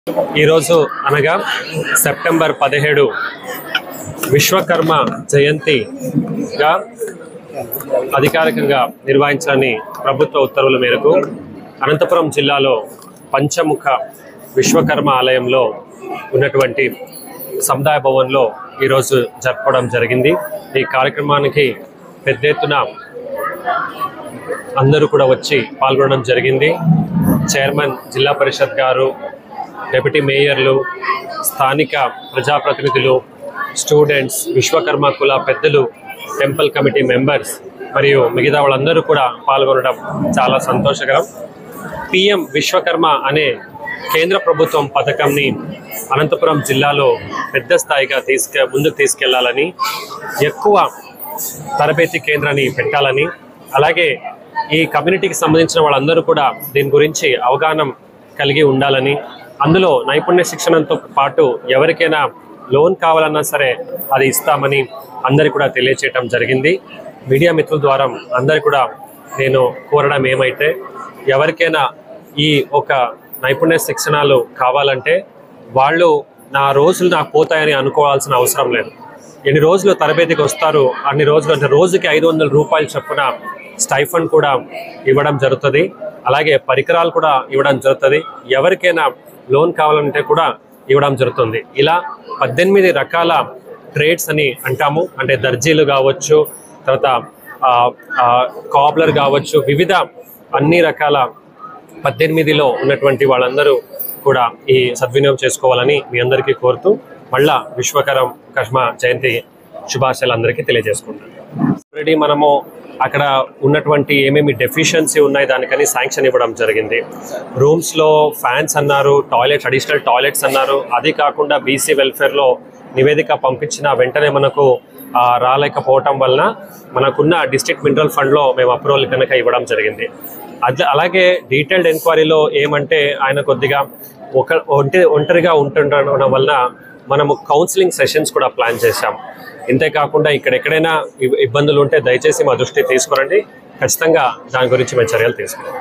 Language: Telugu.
ఈరోజు అనగా సెప్టెంబర్ పదిహేడు విశ్వకర్మ జయంతిగా అధికారికంగా నిర్వహించాలని ప్రభుత్వ ఉత్తర్వుల మేరకు అనంతపురం జిల్లాలో పంచముఖ విశ్వకర్మ ఆలయంలో ఉన్నటువంటి సముదాయ భవన్లో ఈరోజు జరుపుకోవడం జరిగింది ఈ కార్యక్రమానికి పెద్ద ఎత్తున అందరూ కూడా వచ్చి పాల్గొనడం జరిగింది చైర్మన్ జిల్లా పరిషత్ గారు డెప్యూటీ మేయర్లు స్థానిక ప్రజాప్రతినిధులు స్టూడెంట్స్ విశ్వకర్మ కుల పెద్దలు టెంపుల్ కమిటీ మెంబర్స్ మరియు మిగతా వాళ్ళందరూ కూడా పాల్గొనడం చాలా సంతోషకరం పిఎం విశ్వకర్మ అనే కేంద్ర ప్రభుత్వం పథకంని అనంతపురం జిల్లాలో పెద్ద స్థాయిగా తీసుకె ముందుకు తీసుకెళ్లాలని ఎక్కువ తరబేతి కేంద్రాన్ని పెట్టాలని అలాగే ఈ కమ్యూనిటీకి సంబంధించిన వాళ్ళందరూ కూడా దీని గురించి అవగాహన కలిగి ఉండాలని అందులో నైపుణ్య శిక్షణతో పాటు ఎవరికైనా లోన్ కావాలన్నా సరే అది ఇస్తామని అందరికి కూడా తెలియచేయటం జరిగింది మీడియా మిత్రుల ద్వారా అందరికి కూడా నేను కోరడం ఏమైతే ఎవరికైనా ఈ ఒక నైపుణ్య శిక్షణలు కావాలంటే వాళ్ళు నా రోజులు నాకు పోతాయని అనుకోవాల్సిన అవసరం లేదు ఎన్ని రోజులు తరబేతికి వస్తారు అన్ని రోజులు అంటే రోజుకి ఐదు వందల రూపాయలు చొప్పున స్టైఫండ్ కూడా ఇవ్వడం జరుగుతుంది అలాగే పరికరాలు కూడా ఇవ్వడం జరుగుతుంది ఎవరికైనా లోన్ కావాలంటే కూడా ఇవ్వడం జరుగుతుంది ఇలా పద్దెనిమిది రకాల ట్రేడ్స్ అని అంటాము అంటే దర్జీలు కావచ్చు తర్వాత కాబ్లర్ కావచ్చు వివిధ అన్ని రకాల పద్దెనిమిదిలో ఉన్నటువంటి వాళ్ళందరూ కూడా ఈ సద్వినియోగం చేసుకోవాలని మీ అందరికీ కోరుతూ మళ్ళా విశ్వకరం కష్మ జయంతి శుభాశయాలు అందరికీ తెలియజేసుకుంటాను ఆల్రెడీ మనము అక్కడ ఉన్నటువంటి ఏమేమి డెఫిషియన్సీ ఉన్నాయి దానికని శాంక్షన్ ఇవ్వడం జరిగింది రూమ్స్లో ఫ్యాన్స్ అన్నారు టాయిలెట్స్ అడిషనల్ టాయిలెట్స్ అన్నారు అది కాకుండా బీసీ వెల్ఫేర్లో నివేదిక పంపించిన వెంటనే మనకు ఆ, రాలేకపోవటం వలన మనకున్న డిస్ట్రిక్ట్ మినరల్ ఫండ్లో మేము అప్రూవల్ కనుక ఇవ్వడం జరిగింది అది అలాగే డీటెయిల్డ్ ఎంక్వైరీలో ఏమంటే ఆయన కొద్దిగా ఒక ఒంటి ఒంటరిగా ఉంటుండడం వలన మనము కౌన్సిలింగ్ సెషన్స్ కూడా ప్లాన్ చేశాం ఇంతే కాకుండా ఇక్కడ ఎక్కడైనా ఇబ్- ఇబ్బందులు ఉంటే దయచేసి మా దృష్టి తీసుకురండి ఖచ్చితంగా దాని గురించి మేము చర్యలు తీసుకుంటాం